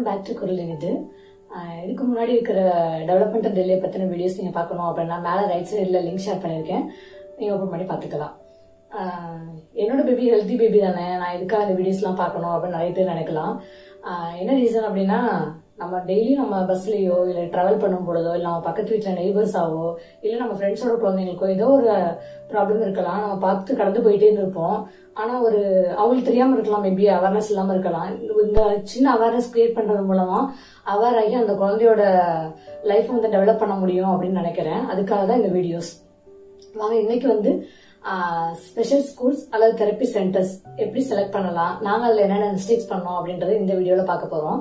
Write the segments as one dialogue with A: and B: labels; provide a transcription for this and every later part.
A: back to குரல் இது ஆஹ் இதுக்கு முன்னாடி இருக்கிற டெவலப்மெண்ட் டிலே பற்றின வீடியோஸ் நீங்கள் பார்க்கணும் அப்படின்னா மேலே ரைட் சைடில் லிங்க் ஷேர் பண்ணியிருக்கேன் நீங்கள் ஓப்பன் பண்ணி பார்த்துக்கலாம் ஆஹ் என்னோட பேபி ஹெல்த்தி பேபி தானே நான் எதுக்காக இந்த வீடியோஸ்லாம் பார்க்கணும் அப்படின்னு நிறைய பேர் நினைக்கலாம் ஆஹ் என்ன ரீசன் அப்படின்னா நம்ம டெய்லி நம்ம பஸ்லயோ இல்லை ட்ராவல் பண்ணும் பொழுதோ இல்லை நம்ம பக்கத்து வீட்டில் நெய்பர்ஸாவோ இல்லை நம்ம ஃப்ரெண்ட்ஸோட குழந்தைங்களுக்கோ ஏதோ ஒரு ப்ராப்ளம் இருக்கலாம் நம்ம பார்த்து கடந்து போயிட்டே இருப்போம் ஆனால் ஒரு அவங்களுக்கு தெரியாமல் இருக்கலாம் மேபி அவேர்னஸ் இல்லாமல் இருக்கலாம் இந்த சின்ன அவேர்னஸ் கிரியேட் பண்ணுறது மூலமா அவேர் ஆகி அந்த குழந்தையோட லைஃப் வந்து டெவலப் பண்ண முடியும் அப்படின்னு நினைக்கிறேன் அதுக்காக தான் இந்த வீடியோஸ் வாங்க இன்னைக்கு வந்து ஸ்பெஷல் ஸ்கூல்ஸ் அல்லது தெரப்பி சென்டர்ஸ் எப்படி செலக்ட் பண்ணலாம் நாங்கள் அதில் என்னென்ன மிஸ்டேக்ஸ் பண்ணோம் அப்படின்றத இந்த வீடியோவில் பார்க்க போகிறோம்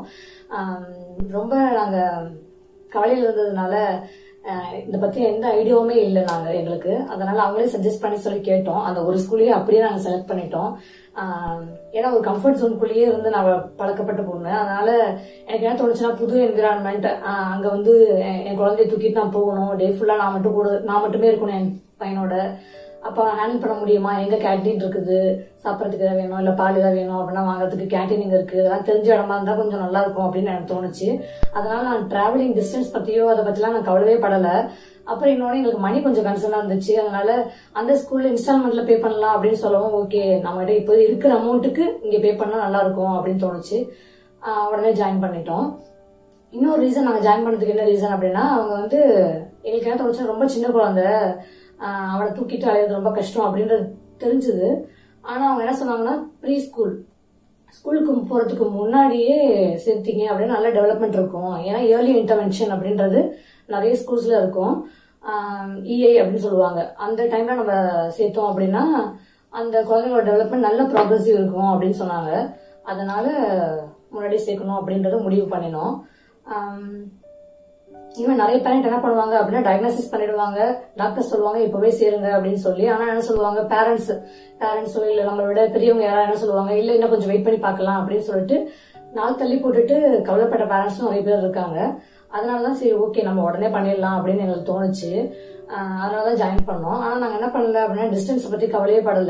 A: ரொம்ப நாங்கள் கவலையில் இருந்ததுனால ஆஹ் இதை பற்றி எந்த ஐடியாவுமே இல்லை நாங்கள் எங்களுக்கு அதனால அவங்களே சஜஸ்ட் பண்ணி சொல்லி கேட்டோம் அந்த ஒரு ஸ்கூலையே அப்படியே நாங்கள் செலக்ட் பண்ணிட்டோம் ஆஹ் ஏன்னா ஒரு கம்ஃபர்ட் ஜோனுக்குள்ளேயே இருந்து நான் பழக்கப்பட்ட பொண்ணு அதனால எனக்கு என்ன தோணுச்சுன்னா புது என்விரான்மெண்ட் அங்கே வந்து என் என் குழந்தைய தூக்கிட்டு நான் போகணும் டே ஃபுல்லாக நான் மட்டும் கூட நான் மட்டுமே இருக்கணும் என் பையனோட அப்போ ஹேண்டில் பண்ண முடியுமா எங்க கேன்டீன் இருக்குது சாப்பிட்றதுக்கு ஏதாவது வேணும் இல்லை பால் ஏதாவது வேணும் அப்படின்னா வாங்குறதுக்கு கேன்டீன் இங்கே இருக்குது அதெல்லாம் தெரிஞ்ச இடமா இருந்தால் கொஞ்சம் நல்லா இருக்கும் அப்படின்னு எனக்கு தோணுச்சு அதனால நான் டிராவலிங் டிஸ்டன்ஸ் பற்றியோ அதை பற்றிலாம் நான் கவலையே படலை அப்புறம் இன்னொன்று எங்களுக்கு மணி கொஞ்சம் கன்சர்னாக இருந்துச்சு அதனால அந்த ஸ்கூல்ல இன்ஸ்டால்மெண்ட்ல பே பண்ணலாம் அப்படின்னு சொல்லவும் ஓகே நம்மகிட்ட இப்போ இருக்கிற அமௌண்ட்டுக்கு இங்கே பே பண்ணால் நல்லா இருக்கும் அப்படின்னு தோணுச்சு ஆஹ் உடனே ஜாயின் பண்ணிட்டோம் இன்னொரு ரீசன் நாங்கள் ஜாயின் பண்ணதுக்கு என்ன ரீசன் அப்படின்னா அவங்க வந்து எங்களுக்கு என்ன தோணுச்சு ரொம்ப சின்ன குழந்தை ஆஹ் அவனை தூக்கிட்டு அலையிறது ரொம்ப கஷ்டம் அப்படின்றது தெரிஞ்சது ஆனா அவங்க என்ன சொன்னாங்கன்னா ப்ரீ ஸ்கூல் ஸ்கூலுக்கு போறதுக்கு முன்னாடியே சேர்த்தீங்க அப்படின்னு நல்ல டெவலப்மெண்ட் இருக்கும் ஏன்னா ஏர்லி இன்டர்வென்ஷன் அப்படின்றது நிறைய ஸ்கூல்ஸ்ல இருக்கும் இஐ அப்படின்னு சொல்லுவாங்க அந்த டைம்ல நம்ம சேர்த்தோம் அப்படின்னா அந்த குழந்தைங்களோட டெவலப்மெண்ட் நல்ல ப்ராக்ரஸிவ் இருக்கும் அப்படின்னு சொன்னாங்க அதனால முன்னாடி சேர்க்கணும் அப்படின்றத முடிவு பண்ணினோம் இவன் நிறைய பேரண்ட் என்ன பண்ணுவாங்க அப்படின்னா டயக்னோசிஸ் பண்ணிடுவாங்க டாக்டர் சொல்லுவாங்க இப்பவே சேருங்க அப்படின்னு சொல்லி ஆனா என்ன சொல்லுவாங்க பேரண்ட்ஸ் பேரண்ட்ஸோ இல்ல நம்மளை விட பெரியவங்க யாராவது என்ன சொல்லுவாங்க இல்ல இன்னும் கொஞ்சம் வெயிட் பண்ணி பார்க்கலாம் அப்படின்னு சொல்லிட்டு நாள் தள்ளி போட்டுட்டு கவலைப்பட்ட பேரண்ட்ஸும் நிறைய பேர் இருக்காங்க அதனாலதான் சரி ஓகே நம்ம உடனே பண்ணிடலாம் அப்படின்னு எங்களுக்கு தோணுச்சு அதனாலதான் ஜாயின் பண்ணோம் ஆனா நாங்க என்ன பண்ணல அப்படின்னா டிஸ்டன்ஸ் பத்தி கவலையே படல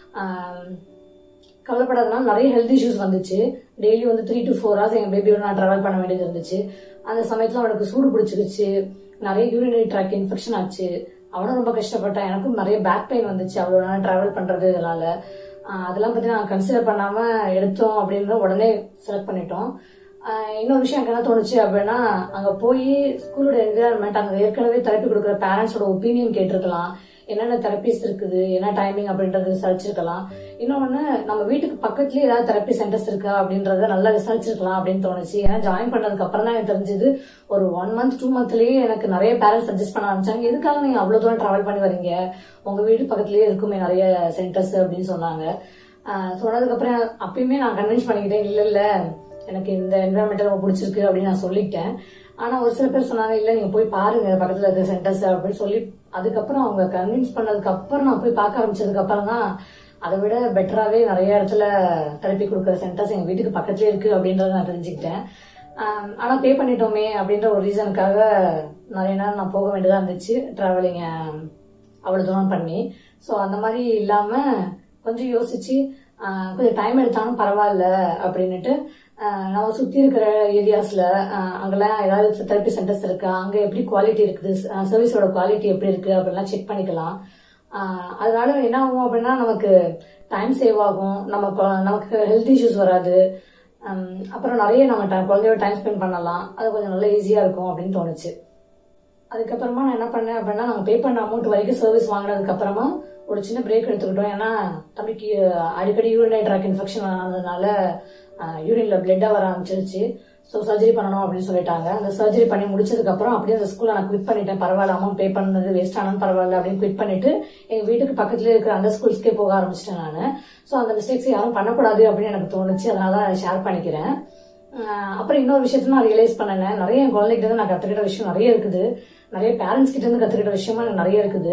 A: கவலைப்படாதனால நிறைய ஹெல்த் இஷ்யூஸ் வந்துச்சு டெய்லி வந்து த்ரீ டு ஃபோர் ஹவர்ஸ் எங்க பேபியோட நான் டிராவல் பண்ண வேண்டியது இருந்துச்சு அந்த சமயத்துல அவனுக்கு சூடு பிடிச்சிருச்சு நிறைய யூரினரி ட்ராக் இன்ஃபெக்ஷன் ஆச்சு அவனும் ரொம்ப கஷ்டப்பட்டான் எனக்கும் நிறைய பேக் பெயின் வந்துச்சு அவ்வளோ நேரம் டிராவல் பண்றது இதனால அதெல்லாம் பத்தி நான் கன்சிடர் பண்ணாம எடுத்தோம் அப்படின்னு உடனே செலக்ட் பண்ணிட்டோம் இன்னொரு விஷயம் எனக்கு என்ன தோணுச்சு அப்படின்னா அங்க போய் ஸ்கூலோட என்விரான்மெண்ட் அங்க ஏற்கனவே தெரப்பி கொடுக்குற பேரண்ட்ஸோட ஒப்பீனியன் கேட்டிருக்கலாம் என்னென்ன தெரப்பிஸ் இருக்குது என்ன டைமிங் அப்படின்றத விசாரிச்சிருக்கலாம் இன்னொன்னு நம்ம வீட்டுக்கு பக்கத்துலயே ஏதாவது தெரப்பி சென்டர்ஸ் இருக்கா அப்படின்றத நல்லா விசாரிச்சிருக்கலாம் அப்படின்னு தோணுச்சு ஏன்னா ஜாயின் பண்ணதுக்கு அப்புறம் தான் எனக்கு தெரிஞ்சது ஒரு ஒன் மந்த் டூ மந்த்லயே எனக்கு நிறைய பேரண்ட்ஸ் சஜஸ்ட் பண்ண ஆரம்பிச்சாங்க எதுக்காக நீங்க அவ்வளவு தூரம் டிராவல் பண்ணி வரீங்க உங்க வீடு பக்கத்துலயே இருக்குமே நிறைய சென்டர்ஸ் அப்படின்னு சொன்னாங்க சொன்னதுக்கு அப்புறம் அப்பயுமே நான் கன்வின்ஸ் பண்ணிக்கிட்டேன் இல்ல இல்ல எனக்கு இந்த என்வரன்மெண்ட் ரொம்ப பிடிச்சிருக்கு அப்படின்னு நான் சொல்லிட்டேன் ஆனா ஒரு சில பேர் சொன்னாங்க இல்ல நீங்க போய் பாருங்க பக்கத்துல இருக்க சென்டர்ஸ் அப்படின்னு சொல்லி அதுக்கப்புறம் அவங்க கன்வின்ஸ் பண்ணதுக்கு அப்புறம் நான் போய் பார்க்க ஆரம்பிச்சதுக்கு அப்புறம் தான் அதை விட பெட்டராகவே நிறைய இடத்துல தெரப்பி கொடுக்குற சென்டர்ஸ் எங்கள் வீட்டுக்கு பக்கத்துலேயே இருக்குது அப்படின்றத நான் தெரிஞ்சுக்கிட்டேன் ஆனால் பே பண்ணிட்டோமே அப்படின்ற ஒரு ரீசனுக்காக நிறைய நேரம் நான் போக வேண்டியதாக இருந்துச்சு ட்ராவலிங்க அவ்வளோ தூரம் பண்ணி ஸோ அந்த மாதிரி இல்லாமல் கொஞ்சம் யோசிச்சு கொஞ்சம் டைம் எடுத்தாலும் பரவாயில்ல அப்படின்னுட்டு நம்ம சுற்றி இருக்கிற ஏரியாஸில் அங்கெல்லாம் ஏதாவது தெரப்பி சென்டர்ஸ் இருக்கா அங்கே எப்படி குவாலிட்டி இருக்குது சர்வீஸோட குவாலிட்டி எப்படி இருக்குது அப்படிலாம் செக் பண்ணிக்கலாம் அதனால என்ன ஆகும் அப்படின்னா நமக்கு டைம் சேவ் ஆகும் நம்ம நமக்கு ஹெல்த் இஷ்யூஸ் வராது அப்புறம் நிறைய நம்ம குழந்தையோட டைம் ஸ்பெண்ட் பண்ணலாம் அது கொஞ்சம் நல்லா ஈஸியாக இருக்கும் அப்படின்னு தோணுச்சு அதுக்கப்புறமா நான் என்ன பண்ணேன் அப்படின்னா நம்ம பே பண்ண அமௌண்ட் வரைக்கும் சர்வீஸ் வாங்கினதுக்கு அப்புறமா ஒரு சின்ன பிரேக் எடுத்துக்கிட்டோம் ஏன்னா தம்பிக்கு அடிக்கடி யூரினை ட்ராக் இன்ஃபெக்ஷன் ஆனதுனால யூரின்ல பிளட்டா வர ஆரம்பிச்சிருச்சு ஸோ சர்ஜரி பண்ணணும் அப்படின்னு சொல்லிட்டாங்க அந்த சர்ஜரி பண்ணி முடிச்சதுக்கு அப்புறம் அப்படியே அந்த ஸ்கூல்ல நான் குவிட் பண்ணிட்டேன் பரவாயில்ல அமௌண்ட் பே பண்ணது வேஸ்ட் ஆனாலும் பரவாயில்ல அப்படின்னு குவிட் பண்ணிட்டு எங்க வீட்டுக்கு பக்கத்துல இருக்கிற அந்த ஸ்கூல்ஸ்க்கே போக ஆரம்பிச்சிட்டேன் நான் ஸோ அந்த மிஸ்டேக்ஸ் யாரும் பண்ணக்கூடாது அப்படின்னு எனக்கு தோணுச்சு அதனால தான் ஷேர் பண்ணிக்கிறேன் அப்புறம் இன்னொரு விஷயத்த நான் ரியலைஸ் பண்ணேன் நிறைய என் குழந்தைகிட்ட இருந்து நான் கத்துக்கிட்ட விஷயம் நிறைய இருக்குது நிறைய பேரண்ட்ஸ் கிட்ட இருந்து கத்துக்கிட்ட விஷயமா எனக்கு நிறைய இருக்குது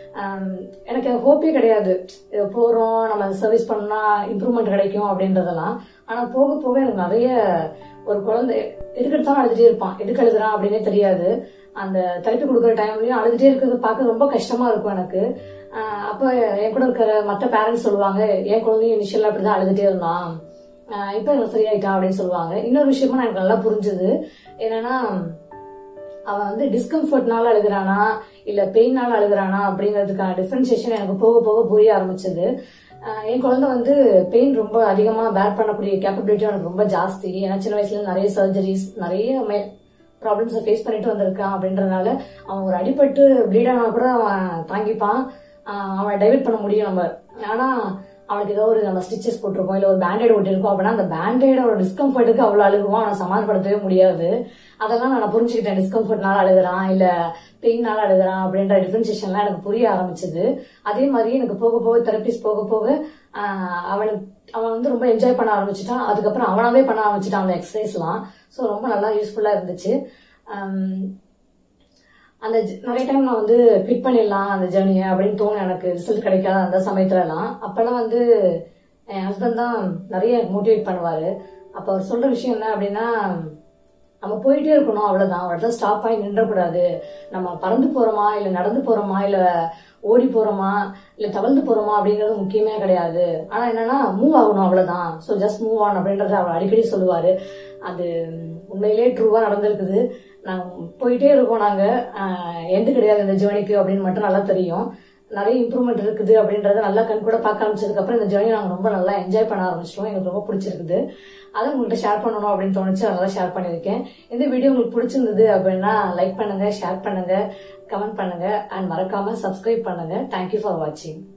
A: எனக்கு ஹோப்பே கிடையாது போறோம் நம்ம சர்வீஸ் பண்ணா இம்ப்ரூவ்மெண்ட் கிடைக்கும் அப்படின்றதெல்லாம் ஆனா போக போக எனக்கு நிறைய ஒரு குழந்தை எதுக்கு எடுத்தாலும் அழுதுட்டே இருப்பான் எதுக்கு அழுதுறான் அப்படின்னே தெரியாது அந்த தெரப்பி கொடுக்குற டைம்லயும் அழுதுட்டே இருக்கிறத பார்க்க ரொம்ப கஷ்டமா இருக்கும் எனக்கு அப்ப என் கூட இருக்கிற மற்ற பேரண்ட்ஸ் சொல்லுவாங்க என் குழந்தையும் இனிஷியலா அப்படிதான் அழுதுட்டே இருந்தான் ஆஹ் இப்ப எனக்கு சரியாயிட்டா அப்படின்னு சொல்லுவாங்க இன்னொரு விஷயமும் எனக்கு நல்லா புரிஞ்சுது என்னன்னா அவன் வந்து டிஸ்கம்ஃபர்ட்னால அழுகுறானா இல்ல பெயின்னால அழுகுறானா அப்படிங்கிறதுக்கான டிஃபரன்சியேஷன் எனக்கு போக போக புரிய ஆரம்பிச்சது ஆஹ் என் குழந்தை வந்து பெயின் ரொம்ப அதிகமா பேர் பண்ணக்கூடிய கேப்பபிலிட்டி எனக்கு ரொம்ப ஜாஸ்தி ஏன்னா சின்ன வயசுல நிறைய சர்ஜரிஸ் நிறைய ப்ராப்ளம்ஸை ஃபேஸ் பண்ணிட்டு வந்திருக்கான் அப்படின்றதுனால அவன் ஒரு அடிபட்டு ப்ளீட் ஆனா கூட அவன் தாங்கிப்பான் ஆஹ் அவனை டைவர்ட் பண்ண முடியும் நம்ம ஆனா அவனுக்கு ஏதோ ஒரு நம்ம ஸ்டிச்சஸ் போட்டிருக்கோம் இல்ல ஒரு பேண்டேட் ஒட்டிருக்கோம் அப்படின்னா அந்த பேண்டேடோட டிஸ்கம்ஃபர்ட்டுக்கு அவ்வளவு அழுகுவான் அவனை சமாளிப்படுத்தவே முடியாது அதெல்லாம் நான் புரிஞ்சுக்கிட்டேன் டிஸ்கம்ஃபர்ட்னால அழுகுறான் இல்ல பெயின்னால அழுகுறான் அப்படின்ற டிஃபரன்சியேஷன்லாம் எனக்கு புரிய ஆரம்பிச்சது அதே மாதிரி எனக்கு போக போக தெரபிஸ் போக போக ஆஹ் அவனுக்கு அவன் வந்து ரொம்ப என்ஜாய் பண்ண ஆரம்பிச்சிட்டான் அதுக்கப்புறம் அவனாவே பண்ண ஆரம்பிச்சிட்டான் அந்த எக்ஸசைஸ்லாம் ஸோ ரொம்ப நல்லா யூஸ்ஃபுல்லா இருந்துச்சு ஆம், அந்த ஜ- நிறைய டைம் நான் வந்து குவிட் பண்ணிடலாம் அந்த ஜேர்னியை அப்படின்னு தோணும் எனக்கு ரிசல்ட் கிடைக்காத அந்த சமயத்துலலாம் அப்பெல்லாம் வந்து என் ஹஸ்பண்ட் தான் நிறைய மோட்டிவேட் பண்ணுவாரு அப்ப அவர் சொல்ற விஷயம் என்ன அப்படின்னா நம்ம போயிட்டே இருக்கணும் அவ்வளவுதான் ஒரு இடத்துல ஸ்டாப் ஆகி நின்றக்கூடாது நம்ம பறந்து போறோமா இல்ல நடந்து போறோமா இல்ல ஓடி போறோமா இல்ல தவழ்ந்து போறோமா அப்படிங்கிறது முக்கியமே கிடையாது ஆனா என்னன்னா மூவ் ஆகணும் அவ்வளவுதான் ஸோ ஜஸ்ட் மூவ் ஆன் அப்படின்றத அவர் அடிக்கடி சொல்லுவாரு அது உண்மையிலேயே ட்ரூவா நடந்திருக்குது நாங்க போயிட்டே இருக்கோம் நாங்க எந்த கிடையாது இந்த ஜேர்னிக்கு அப்படின்னு மட்டும் நல்லா தெரியும் நிறைய இம்ப்ரூவ்மெண்ட் இருக்குது அப்படின்றத நல்லா கண் கூட பார்க்க ஆரம்பிச்சதுக்கு அப்புறம் இந்த ஜேர்னி நாங்க ரொம்ப நல்லா என்ஜாய் பண்ண ஆரம்பிச்சிட்டோம் எங்களுக்கு ரொம்ப பிடிச்சிருக்குது அதை உங்கள்கிட்ட ஷேர் பண்ணணும் அப்படின்னு தோணுச்சு அதனால ஷேர் பண்ணியிருக்கேன் இந்த வீடியோ உங்களுக்கு பிடிச்சிருந்தது அப்படின்னா லைக் பண்ணுங்க ஷேர் பண்ணுங்க கமெண்ட் பண்ணுங்க அண்ட் மறக்காம சப்ஸ்கிரைப் பண்ணுங்க தேங்க்யூ ஃபார் வாட்சிங்